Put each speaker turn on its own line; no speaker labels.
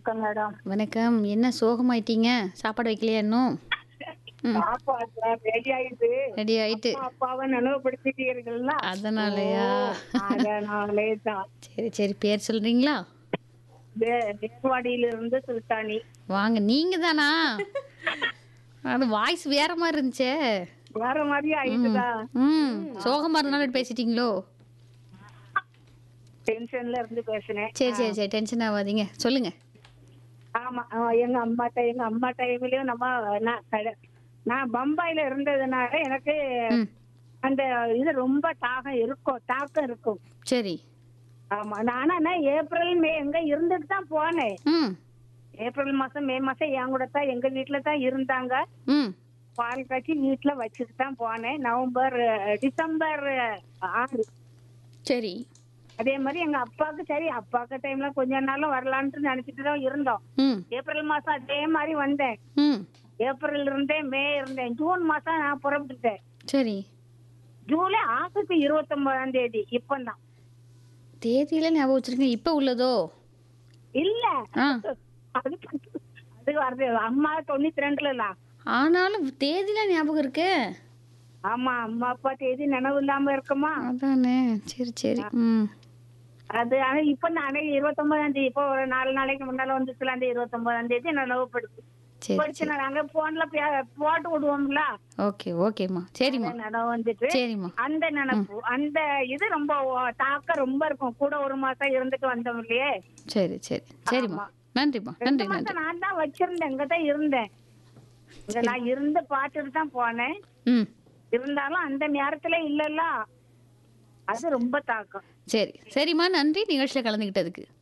வணக்கம் மேடம்
வணக்கம் என்ன சோகமாயிட்டீங்க சாப்பாடு வைக்கலையா இன்னும் ம்
சாப்பாடு ரெடி ஆயிடுது
ரெடி ஆயிட்டு
அம்மா அப்பாவை நினைவுபடுத்திட்டீர்கள்ல
அதனாலயா
அதனாலே தான்
சரி சரி பேர் சொல்றீங்களா
தேர்வாடியில இருந்து சுல்தானி
வாங்க நீங்க தானா அது வாய்ஸ் வேற மாதிரி இருந்துச்சே
வேற மாதிரி ஆயிடுதா
ம் சோகமா இருந்தாலும் இப்படி பேசிட்டீங்களோ
டென்ஷன்ல இருந்து பேசினேன்
சரி சரி சரி டென்ஷன் ஆகாதீங்க சொல்லுங்க
ஆமா ஆ, எங்க அம்மா டைம் எங்க அம்மா டைம்லயும் நம்ம நான் கட- நான் பம்பாயில இருந்ததுனால எனக்கு
ம்
அந்த இது ரொம்ப தாகம் இருக்கும் தாக்கம் இருக்கும்
சரி
ஆமா நானா நான் ஏப்ரல் மே எங்க இருந்துட்டு தான் போனேன்
ம்
ஏப்ரல் மாசம் மே மாசம் என் கூட தான் எங்க வீட்டுல தான் இருந்தாங்க
ம்
பால் காய்ச்சி வீட்டுல வச்சுட்டு தான் போனேன் நவம்பர் அஹ், டிசம்பர் அஹ், ஆறு
சரி
அதே மாதிரி எங்க அப்பாவுக்கு சரி அப்பாக்கு டைம்ல கொஞ்ச நாளும் வரலான்ட்டு நினைச்சிட்டு தான் இருந்தோம்
ம்
ஏப்ரல் மாசம் அதே மாதிரி வந்தேன்
ம்
ஏப்ரல் இருந்தேன் மே இருந்தேன் ஜூன் மாசம் நான் புறப்பட்டுட்டேன்
சரி
ஜூலை ஆகஸ்ட் இருபத்தி ஒன்பதாம் தேதி இப்பதான்
தேதியில ஞாபகம் வச்சிருக்கீங்க இப்போ உள்ளதோ
இல்ல
ஆ
அது அது வருது அம்மா தொண்ணூத்தி ரெண்டுல
ஆனாலும் தேதியில ஞாபகம் இருக்கு
ஆமா அம்மா அப்பா தேதி நினைவு இல்லாம இருக்குமா
அதானே சரி சரி ம்
அது ஆனா இப்ப நானே இருபத்தி ஒன்பதாம் தேதி இப்போ ஒரு நாலு நாளைக்கு முன்னால வந்துச்சுல அந்த இருபத்தி ஒன்பதாம் தேதி நினைவுப்படுத்தி
சரி
படிச்சு நாங்க போன்ல போட்டு விடுவோம்ல
ஓகே ஓகேம்மா சரிம்மா
அந்த நினைவு வந்துட்டு
சரிம்மா
அந்த நினைப்பு அந்த இது ரொம்ப ஓ- தாக்கம் ரொம்ப இருக்கும் கூட ஒரு மாசம் இருந்துட்டு வந்தோம் இல்லையே
சரி சரி சரிம்மா நன்றிம்மா
ரெண்டு
நன்றி நன்றி
மாசம் நான் தான் வச்சிருந்தேன் இங்க தான் இருந்தேன் இங்க நான் இருந்து பார்த்துட்டு தான் போனேன்
ம்
இருந்தாலும் அந்த நேரத்துல இல்லல்ல அது ரொம்ப தாக்கம்
சரி சரிம்மா நன்றி நிகழ்ச்சியில் கலந்துக்கிட்டதுக்கு